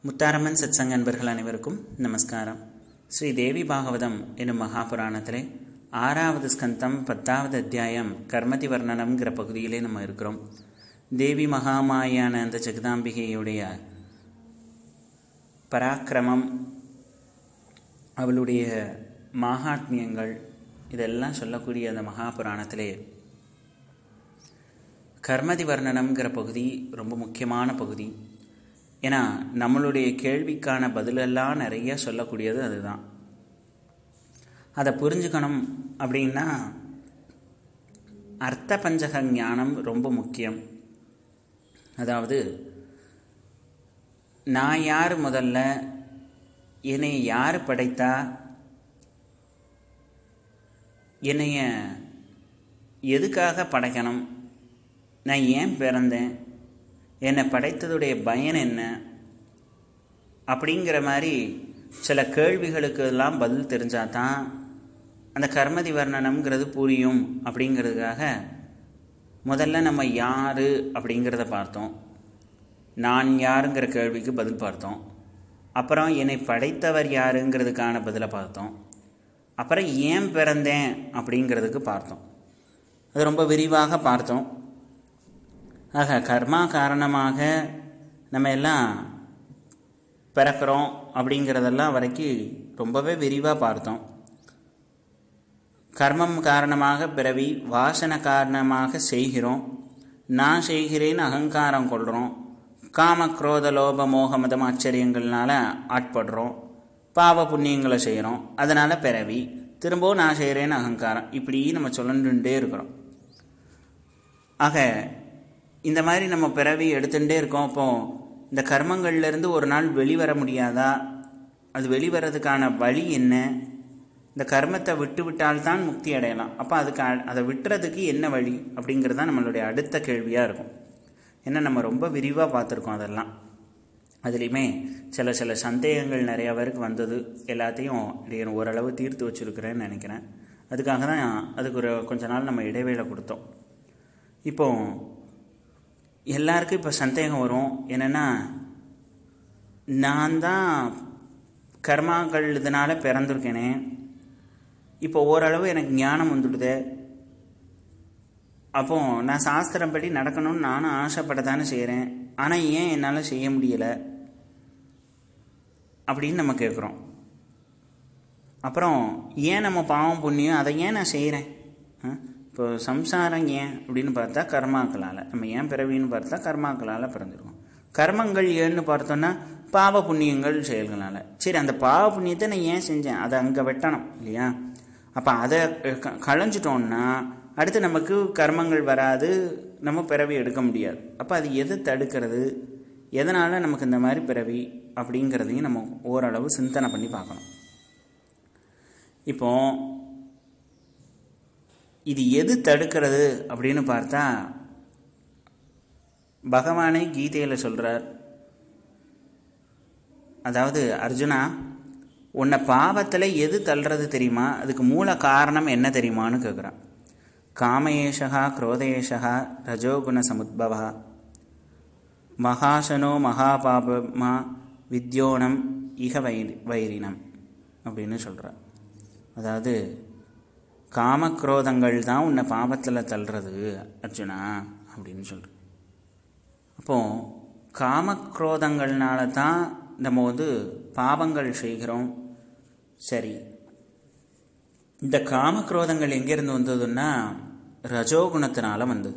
முத்தாரம்மன் சத்சங்க அன்பர்கள் அனைவருக்கும் நமஸ்காரம் ஸ்ரீ தேவி பாகவதம் என்னும் மகாபுராணத்திலே ஆறாவது ஸ்கந்தம் பத்தாவது அத்தியாயம் கர்மதி வர்ணனம்ங்கிற பகுதியிலே நம்ம இருக்கிறோம் தேவி மகாமாயான அந்த ஜெகதாம்பிகையுடைய பராக்கிரமம் அவளுடைய மகாத்மியங்கள் இதெல்லாம் சொல்லக்கூடிய அந்த மகாபுராணத்திலே கர்மதி வர்ணனம்ங்கிற பகுதி ரொம்ப முக்கியமான பகுதி ஏன்னா நம்மளுடைய கேள்விக்கான பதிலெல்லாம் நிறைய சொல்லக்கூடியது அதுதான் அதை புரிஞ்சுக்கணும் அப்படின்னா அர்த்த பஞ்சக ஞானம் ரொம்ப முக்கியம் அதாவது நான் யார் முதல்ல என்னை யார் படைத்தா என்னைய எதுக்காக படைக்கணும் நான் ஏன் பிறந்தேன் என்னை படைத்ததுடைய பயன் என்ன அப்படிங்கிற மாதிரி சில கேள்விகளுக்கு எல்லாம் பதில் தெரிஞ்சால் தான் அந்த கர்மதி வர்ணனம்ங்கிறது புரியும் அப்படிங்கிறதுக்காக முதல்ல நம்ம யார் அப்படிங்கிறத பார்த்தோம் நான் யாருங்கிற கேள்விக்கு பதில் பார்த்தோம் அப்புறம் என்னை படைத்தவர் யாருங்கிறதுக்கான பதிலை பார்த்தோம் அப்புறம் ஏன் பிறந்தேன் அப்படிங்கிறதுக்கு பார்த்தோம் அது ரொம்ப விரிவாக பார்த்தோம் ஆக கர்மா காரணமாக நம்ம எல்லாம் பிறக்கிறோம் அப்படிங்கிறதெல்லாம் வரைக்கும் ரொம்பவே விரிவாக பார்த்தோம் கர்மம் காரணமாக பிறவி வாசனை காரணமாக செய்கிறோம் நான் செய்கிறேன்னு அகங்காரம் கொள்கிறோம் காம குரோத லோப மோக மதம் ஆச்சரியங்கள்னால ஆட்படுறோம் பாவ புண்ணியங்களை செய்கிறோம் அதனால் பிறவி திரும்பவும் நான் செய்கிறேன்னு அகங்காரம் இப்படி நம்ம சொல்லிட்டுட்டே இருக்கிறோம் ஆக இந்த மாதிரி நம்ம பிறவி எடுத்துகிட்டே இருக்கோம் அப்போ இந்த கர்மங்கள்லேருந்து ஒரு நாள் வெளிவர முடியாதா அது வெளிவரதுக்கான வழி என்ன இந்த கர்மத்தை விட்டு விட்டால்தான் முக்தி அடையலாம் அப்போ அதுக்கு அதை விட்டுறதுக்கு என்ன வழி அப்படிங்கிறது தான் நம்மளுடைய அடுத்த கேள்வியாக இருக்கும் ஏன்னா நம்ம ரொம்ப விரிவாக பார்த்துருக்கோம் அதெல்லாம் அதுலேயுமே சில சில சந்தேகங்கள் நிறையா பேருக்கு வந்தது எல்லாத்தையும் நான் ஓரளவு தீர்த்து வச்சுருக்கிறேன்னு நினைக்கிறேன் அதுக்காக தான் அதுக்கு ஒரு கொஞ்ச நாள் நம்ம இடைவேளை கொடுத்தோம் இப்போ எல்லாருக்கும் இப்போ சந்தேகம் வரும் என்னென்னா நான் தான் கர்மாக்கள் இதனால் பிறந்திருக்கேனே இப்போ ஓரளவு எனக்கு ஞானம் வந்துடுது அப்போ நான் சாஸ்திரப்படி நடக்கணும்னு நானும் ஆசைப்பட தானே செய்கிறேன் ஆனால் ஏன் என்னால் செய்ய முடியலை அப்படின்னு நம்ம கேட்குறோம் அப்புறம் ஏன் நம்ம பாவம் புண்ணியம் அதை ஏன் நான் செய்கிறேன் இப்போ சம்சாரம் ஏன் அப்படின்னு பார்த்தா கர்மாக்களால் நம்ம ஏன் பிறவின்னு பார்த்தா கர்மாக்களால் பிறந்திருக்கோம் கர்மங்கள் ஏன்னு பார்த்தோன்னா பாவ புண்ணியங்கள் செயல்களால் சரி அந்த பாவ புண்ணியத்தை நான் ஏன் செஞ்சேன் அதை அங்கே வெட்டணும் இல்லையா அப்போ அதை களைஞ்சிட்டோன்னா அடுத்து நமக்கு கர்மங்கள் வராது நம்ம பிறவி எடுக்க முடியாது அப்போ அது எதை தடுக்கிறது எதனால் நமக்கு இந்த மாதிரி பிறவி அப்படிங்கிறதையும் நம்ம ஓரளவு சிந்தனை பண்ணி பார்க்கணும் இப்போ இது எது தடுக்கிறது அப்படின்னு பார்த்தா பகவானே கீதையில் சொல்கிறார் அதாவது அர்ஜுனா உன்னை பாவத்தில் எது தள்ளுறது தெரியுமா அதுக்கு மூல காரணம் என்ன தெரியுமான்னு கேட்குறான் காமயேஷா குரோதயேஷா ரஜோகுண சமுத்பவா மகாசனோ மகாபாபமா வித்யோனம் இக வைரி வைரினம் அப்படின்னு சொல்கிறார் அதாவது காமக்ரோதங்கள் தான் உன்னை பாவத்தில் தள்ளுறது அர்ஜுனா அப்படின்னு சொல்கிறேன் அப்போது காமக்ரோதங்கள்னால தான் நம்ம வந்து பாவங்கள் செய்கிறோம் சரி இந்த காமக்ரோதங்கள் எங்கேருந்து வந்ததுன்னா ரஜோகுணத்தினால வந்தது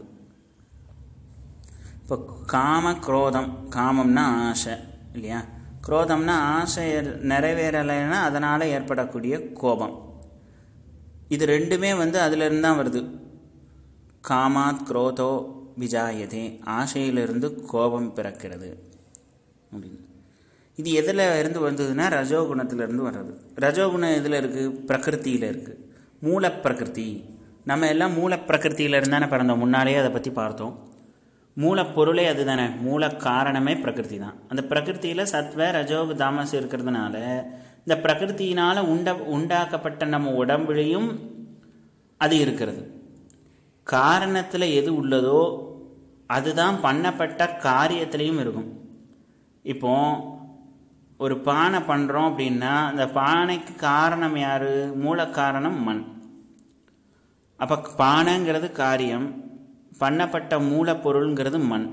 இப்போ காம குரோதம் காமம்னா ஆசை இல்லையா குரோதம்னா ஆசை நிறைவேறலைன்னா அதனால் ஏற்படக்கூடிய கோபம் இது ரெண்டுமே வந்து அதிலிருந்து தான் வருது காமாத் குரோதோ விஜாயதே ஆசையிலிருந்து கோபம் பிறக்கிறது அப்படின்னு இது எதில் இருந்து வந்ததுன்னா ரஜோகுணத்திலிருந்து வர்றது ரஜோகுணம் எதில் இருக்குது பிரகிருத்தியில் இருக்குது மூல பிரகிருதி நம்ம எல்லாம் மூல பிரகிருத்தியில் இருந்தானே பிறந்தோம் முன்னாலேயே அதை பற்றி பார்த்தோம் மூலப்பொருளே அது தானே மூல காரணமே பிரகிருதி தான் அந்த பிரகிருத்தியில் சத்வ ரஜோகு தாமஸ் இருக்கிறதுனால இந்த பிரகிருத்தினால் உண்ட உண்டாக்கப்பட்ட நம்ம உடம்புலையும் அது இருக்கிறது காரணத்தில் எது உள்ளதோ அதுதான் பண்ணப்பட்ட காரியத்திலையும் இருக்கும் இப்போ ஒரு பானை பண்ணுறோம் அப்படின்னா அந்த பானைக்கு காரணம் யார் மூல காரணம் மண் அப்போ பானைங்கிறது காரியம் பண்ணப்பட்ட மூலப்பொருள்ங்கிறது மண்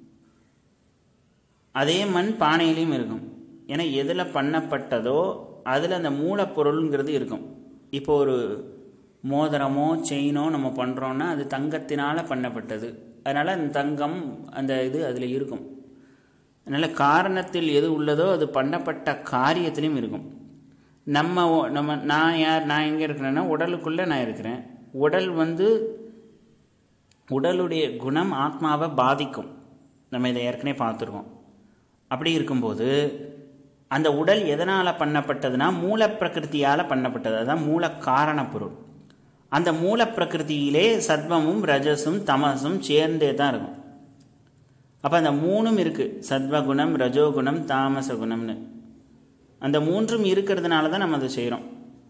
அதே மண் பானையிலையும் இருக்கும் ஏன்னா எதில் பண்ணப்பட்டதோ அதில் அந்த மூலப்பொருள்ங்கிறது இருக்கும் இப்போ ஒரு மோதிரமோ செயினோ நம்ம பண்ணுறோன்னா அது தங்கத்தினால் பண்ணப்பட்டது அதனால் அந்த தங்கம் அந்த இது அதில் இருக்கும் அதனால் காரணத்தில் எது உள்ளதோ அது பண்ணப்பட்ட காரியத்திலையும் இருக்கும் நம்ம ஒ- நம்ம நான் யார் நான் எங்கே இருக்கிறேன்னா உடலுக்குள்ளே நான் இருக்கிறேன் உடல் வந்து உடலுடைய குணம் ஆத்மாவை பாதிக்கும் நம்ம இதை ஏற்கனவே பார்த்துருக்கோம் அப்படி இருக்கும்போது அந்த உடல் எதனால் பண்ணப்பட்டதுன்னா மூல பிரகிருத்தியால் பண்ணப்பட்டது அதுதான் மூல காரண பொருள் அந்த மூல பிரகிருதியிலே சத்வமும் ரஜசும் தமசும் சேர்ந்தே தான் இருக்கும் அப்போ அந்த மூணும் இருக்குது சத்வகுணம் ரஜோகுணம் தாமச குணம்னு அந்த மூன்றும் இருக்கிறதுனால தான் நம்ம அதை செய்கிறோம்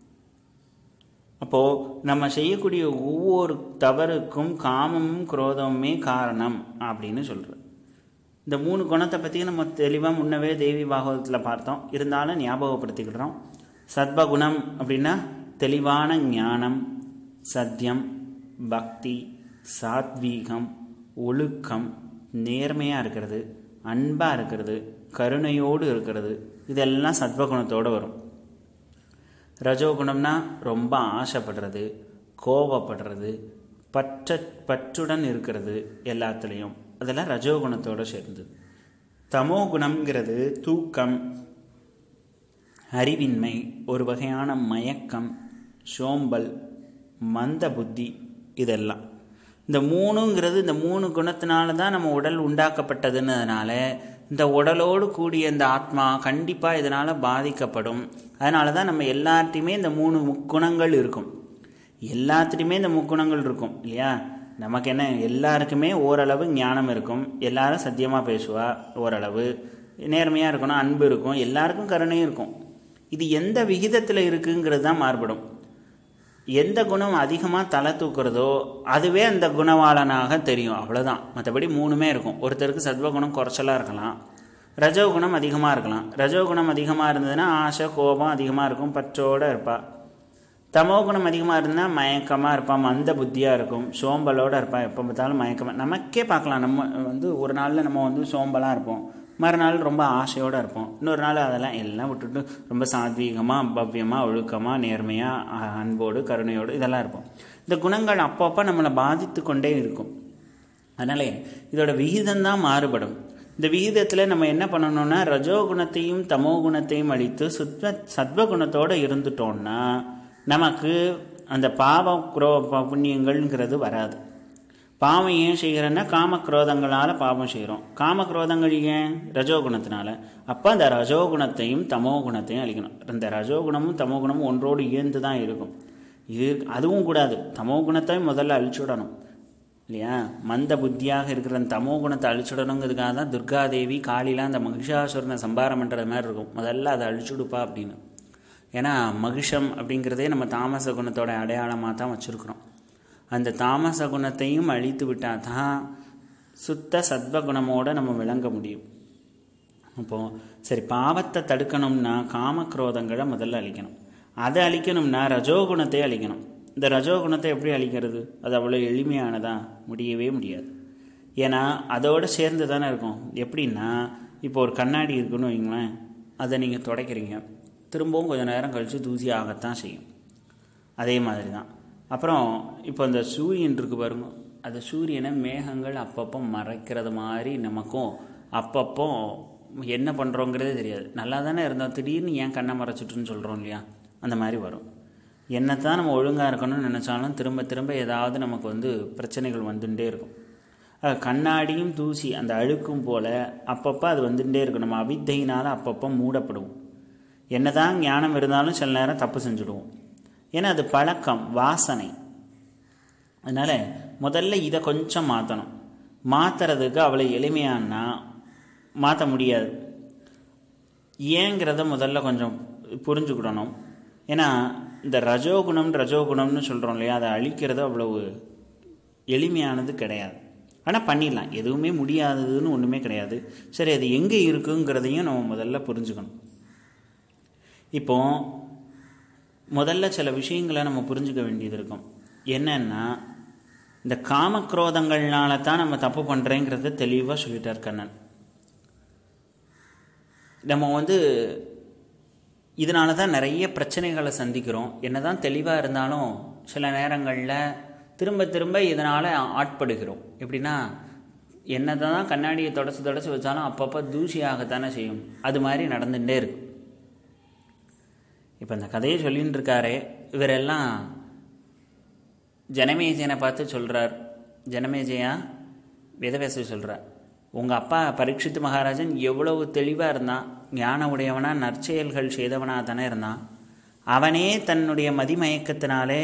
அப்போது நம்ம செய்யக்கூடிய ஒவ்வொரு தவறுக்கும் காமமும் குரோதமுமே காரணம் அப்படின்னு சொல்கிறது இந்த மூணு குணத்தை பற்றி நம்ம தெளிவாக முன்னவே தேவி பாகவதத்தில் பார்த்தோம் இருந்தாலும் ஞாபகப்படுத்திக்கிடுறோம் சத்வகுணம் அப்படின்னா தெளிவான ஞானம் சத்தியம் பக்தி சாத்வீகம் ஒழுக்கம் நேர்மையாக இருக்கிறது அன்பாக இருக்கிறது கருணையோடு இருக்கிறது இதெல்லாம் சத்வகுணத்தோடு வரும் ரஜோகுணம்னா ரொம்ப ஆசைப்படுறது கோபப்படுறது பற்ற பற்றுடன் இருக்கிறது எல்லாத்துலேயும் அதெல்லாம் ரஜோகுணத்தோடு சேர்ந்தது தமோ குணம்ங்கிறது தூக்கம் அறிவின்மை ஒரு வகையான மயக்கம் சோம்பல் மந்த புத்தி இதெல்லாம் இந்த மூணுங்கிறது இந்த மூணு குணத்தினால தான் நம்ம உடல் உண்டாக்கப்பட்டதுன்னதுனால இந்த உடலோடு கூடிய இந்த ஆத்மா கண்டிப்பாக இதனால் பாதிக்கப்படும் அதனால தான் நம்ம எல்லார்ட்டையுமே இந்த மூணு முக்குணங்கள் இருக்கும் எல்லாத்துலேயுமே இந்த முக்குணங்கள் இருக்கும் இல்லையா நமக்கு என்ன எல்லாருக்குமே ஓரளவு ஞானம் இருக்கும் எல்லாரும் சத்தியமாக பேசுவா ஓரளவு நேர்மையாக இருக்கணும் அன்பு இருக்கும் எல்லாருக்கும் கருணையும் இருக்கும் இது எந்த விகிதத்தில் இருக்குங்கிறது தான் மாறுபடும் எந்த குணம் அதிகமாக தலை தூக்குறதோ அதுவே அந்த குணவாளனாக தெரியும் அவ்வளோதான் மற்றபடி மூணுமே இருக்கும் ஒருத்தருக்கு சத்வகுணம் குறைச்சலாக இருக்கலாம் ரஜோகுணம் அதிகமாக இருக்கலாம் ரஜோகுணம் அதிகமாக இருந்ததுன்னா ஆசை கோபம் அதிகமாக இருக்கும் பற்றோடு இருப்பாள் தமோ குணம் அதிகமாக இருந்தால் மயக்கமாக இருப்பான் மந்த புத்தியாக இருக்கும் சோம்பலோடு இருப்பான் எப்போ பார்த்தாலும் மயக்கமாக நமக்கே பார்க்கலாம் நம்ம வந்து ஒரு நாளில் நம்ம வந்து சோம்பலாக இருப்போம் மறுநாள் ரொம்ப ஆசையோடு இருப்போம் இன்னொரு நாள் அதெல்லாம் எல்லாம் விட்டுட்டு ரொம்ப சாத்வீகமாக பவ்யமாக ஒழுக்கமாக நேர்மையாக அன்போடு கருணையோடு இதெல்லாம் இருப்போம் இந்த குணங்கள் அப்பப்போ நம்மளை பாதித்து கொண்டே இருக்கும் அதனால இதோட விகிதம் தான் மாறுபடும் இந்த விகிதத்தில் நம்ம என்ன பண்ணணும்னா ரஜோகுணத்தையும் தமோ குணத்தையும் அழித்து சுத்வ சத்வகுணத்தோடு இருந்துட்டோம்னா நமக்கு அந்த பாவ குரோ புண்ணியங்கள்ங்கிறது வராது பாவம் ஏன் செய்கிறோன்னா காமக்ரோதங்களால் பாவம் செய்கிறோம் காமக்ரோதங்கள் ஏன் ரஜோகுணத்தினால அப்போ அந்த ரஜோகுணத்தையும் தமோ குணத்தையும் அழிக்கணும் இந்த ரஜோகுணமும் தமோ குணமும் ஒன்றோடு இயந்து தான் இருக்கும் இது அதுவும் கூடாது தமோ குணத்தையும் முதல்ல அழிச்சுடணும் இல்லையா மந்த புத்தியாக இருக்கிற அந்த தமோ குணத்தை அழிச்சுடணுங்கிறதுக்காக தான் துர்காதேவி காளிலாம் அந்த மகிஷாசுரனை சம்பாரம் பண்ணுறது மாதிரி இருக்கும் முதல்ல அதை அழிச்சுடுப்பா அப்படின்னு ஏன்னா மகிஷம் அப்படிங்கிறதே நம்ம தாமச குணத்தோட அடையாளமாக தான் வச்சுருக்குறோம் அந்த தாமச குணத்தையும் அழித்து விட்டால் தான் சுத்த சத்வகுணமோடு நம்ம விளங்க முடியும் அப்போது சரி பாவத்தை தடுக்கணும்னா காமக்ரோதங்களை முதல்ல அழிக்கணும் அதை அழிக்கணும்னா ரஜோகுணத்தை அழிக்கணும் இந்த ரஜோகுணத்தை எப்படி அழிக்கிறது அது அவ்வளோ எளிமையானதா முடியவே முடியாது ஏன்னா அதோடு சேர்ந்து தானே இருக்கும் எப்படின்னா இப்போ ஒரு கண்ணாடி இருக்குன்னு வைங்களேன் அதை நீங்கள் துடைக்கிறீங்க திரும்பவும் கொஞ்சம் நேரம் கழித்து தூசி ஆகத்தான் செய்யும் அதே மாதிரி தான் அப்புறம் இப்போ இந்த சூரியன் இருக்கு பாருங்க அந்த சூரியனை மேகங்கள் அப்பப்போ மறைக்கிறது மாதிரி நமக்கும் அப்பப்போ என்ன பண்ணுறோங்கிறதே தெரியாது நல்லா தானே இருந்தோம் திடீர்னு ஏன் கண்ணை மறைச்சிட்டுன்னு சொல்கிறோம் இல்லையா அந்த மாதிரி வரும் என்னத்தான் நம்ம ஒழுங்காக இருக்கணும்னு நினச்சாலும் திரும்ப திரும்ப ஏதாவது நமக்கு வந்து பிரச்சனைகள் வந்துட்டே இருக்கும் கண்ணாடியும் தூசி அந்த அழுக்கும் போல் அப்பப்போ அது வந்துட்டே இருக்கும் நம்ம அவித்தையினால் அப்பப்போ மூடப்படுவோம் என்னதான் ஞானம் இருந்தாலும் சில நேரம் தப்பு செஞ்சுடுவோம் ஏன்னா அது பழக்கம் வாசனை அதனால் முதல்ல இதை கொஞ்சம் மாற்றணும் மாற்றுறதுக்கு அவ்வளோ எளிமையானா மாற்ற முடியாது ஏங்கிறத முதல்ல கொஞ்சம் புரிஞ்சுக்கிடணும் ஏன்னா இந்த ரஜோகுணம் ரஜோகுணம்னு சொல்கிறோம் இல்லையா அதை அழிக்கிறது அவ்வளவு எளிமையானது கிடையாது ஆனால் பண்ணிடலாம் எதுவுமே முடியாததுன்னு ஒன்றுமே கிடையாது சரி அது எங்கே இருக்குங்கிறதையும் நம்ம முதல்ல புரிஞ்சுக்கணும் இப்போ முதல்ல சில விஷயங்களை நம்ம புரிஞ்சுக்க வேண்டியது இருக்கும் என்னன்னா இந்த காமக்ரோதங்கள்னால தான் நம்ம தப்பு பண்ணுறேங்கிறத தெளிவாக சொல்லிட்டார் கண்ணன் நம்ம வந்து இதனால தான் நிறைய பிரச்சனைகளை சந்திக்கிறோம் என்னதான் தெளிவாக இருந்தாலும் சில நேரங்களில் திரும்ப திரும்ப இதனால் ஆட்படுகிறோம் எப்படின்னா என்னதான் கண்ணாடியை தொடச்சி தொடச்சி வச்சாலும் அப்பப்போ தூசியாகத்தானே செய்யும் அது மாதிரி நடந்துகிட்டே இருக்கு இப்போ இந்த கதையை சொல்லின்னு இருக்காரே இவரெல்லாம் ஜனமேஜயனை பார்த்து சொல்கிறார் ஜனமேஜயா வேதவேச சொல்கிறார் உங்கள் அப்பா பரீட்சித்து மகாராஜன் எவ்வளவு தெளிவாக இருந்தான் ஞான உடையவனா நற்செயல்கள் செய்தவனாக தானே இருந்தான் அவனே தன்னுடைய மதிமயக்கத்தினாலே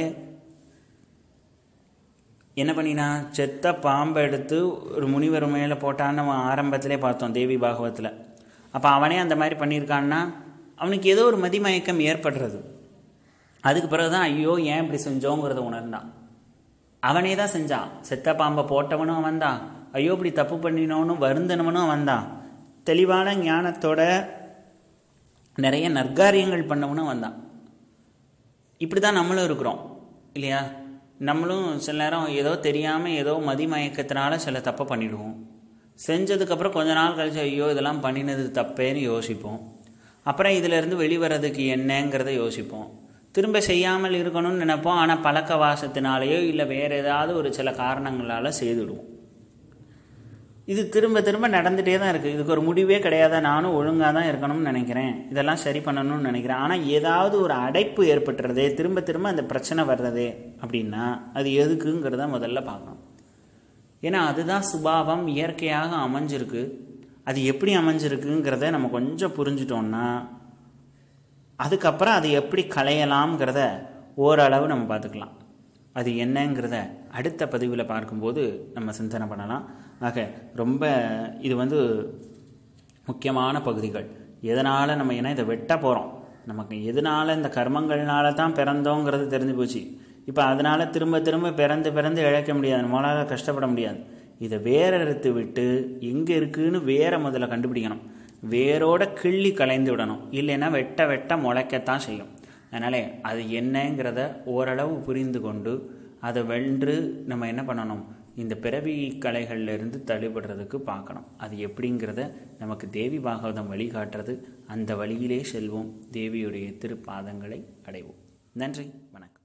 என்ன பண்ணினா செத்த பாம்பை எடுத்து ஒரு முனிவர் மேலே போட்டான்னு நம்ம ஆரம்பத்திலே பார்த்தோம் தேவி பாகவத்தில் அப்போ அவனே அந்த மாதிரி பண்ணியிருக்கான்னா அவனுக்கு ஏதோ ஒரு மதிமயக்கம் ஏற்படுறது அதுக்கு பிறகு தான் ஐயோ ஏன் இப்படி செஞ்சோங்கிறத உணர்ந்தான் அவனே தான் செஞ்சான் செத்த பாம்பை போட்டவனும் அவன் தான் ஐயோ இப்படி தப்பு பண்ணினவனு வருந்தனவனும் அவன் தான் தெளிவான ஞானத்தோட நிறைய நற்காரியங்கள் பண்ணவனும் அவன் தான் இப்படி தான் நம்மளும் இருக்கிறோம் இல்லையா நம்மளும் சில நேரம் ஏதோ தெரியாமல் ஏதோ மதிமயக்கத்தினால சில தப்பை பண்ணிடுவோம் செஞ்சதுக்கப்புறம் கொஞ்ச நாள் கழிச்சு ஐயோ இதெல்லாம் பண்ணினது தப்பேன்னு யோசிப்போம் அப்புறம் இதிலேருந்து வெளிவரதுக்கு என்னங்கிறத யோசிப்போம் திரும்ப செய்யாமல் இருக்கணும்னு நினைப்போம் ஆனால் பழக்க வாசத்தினாலேயோ இல்லை வேறு ஏதாவது ஒரு சில காரணங்களால் செய்துடுவோம் இது திரும்ப திரும்ப நடந்துகிட்டே தான் இருக்குது இதுக்கு ஒரு முடிவே கிடையாது நானும் ஒழுங்காக தான் இருக்கணும்னு நினைக்கிறேன் இதெல்லாம் சரி பண்ணணும்னு நினைக்கிறேன் ஆனால் ஏதாவது ஒரு அடைப்பு ஏற்பட்டுறதே திரும்ப திரும்ப அந்த பிரச்சனை வர்றதே அப்படின்னா அது எதுக்குங்கிறத முதல்ல பார்க்கணும் ஏன்னா அதுதான் சுபாவம் இயற்கையாக அமைஞ்சிருக்கு அது எப்படி அமைஞ்சிருக்குங்கிறத நம்ம கொஞ்சம் புரிஞ்சிட்டோம்னா அதுக்கப்புறம் அது எப்படி களையலாம்ங்கிறத ஓரளவு நம்ம பார்த்துக்கலாம் அது என்னங்கிறத அடுத்த பதிவில் பார்க்கும்போது நம்ம சிந்தனை பண்ணலாம் ஆக ரொம்ப இது வந்து முக்கியமான பகுதிகள் எதனால் நம்ம ஏன்னா இதை வெட்ட போகிறோம் நமக்கு எதனால் இந்த கர்மங்கள்னால தான் பிறந்தோங்கிறது தெரிஞ்சு போச்சு இப்போ அதனால் திரும்ப திரும்ப பிறந்து பிறந்து இழக்க முடியாது நம்மளால் கஷ்டப்பட முடியாது இதை வேற எடுத்து விட்டு எங்கே இருக்குன்னு வேற முதல்ல கண்டுபிடிக்கணும் வேரோட கிள்ளி கலைந்து விடணும் இல்லைன்னா வெட்ட வெட்ட முளைக்கத்தான் செய்யும் அதனால் அது என்னங்கிறத ஓரளவு புரிந்து கொண்டு அதை வென்று நம்ம என்ன பண்ணணும் இந்த பிறவி கலைகள்லேருந்து தள்ளிபடுறதுக்கு பார்க்கணும் அது எப்படிங்கிறத நமக்கு தேவி பாகவதம் வழிகாட்டுறது அந்த வழியிலே செல்வோம் தேவியுடைய திருப்பாதங்களை அடைவோம் நன்றி வணக்கம்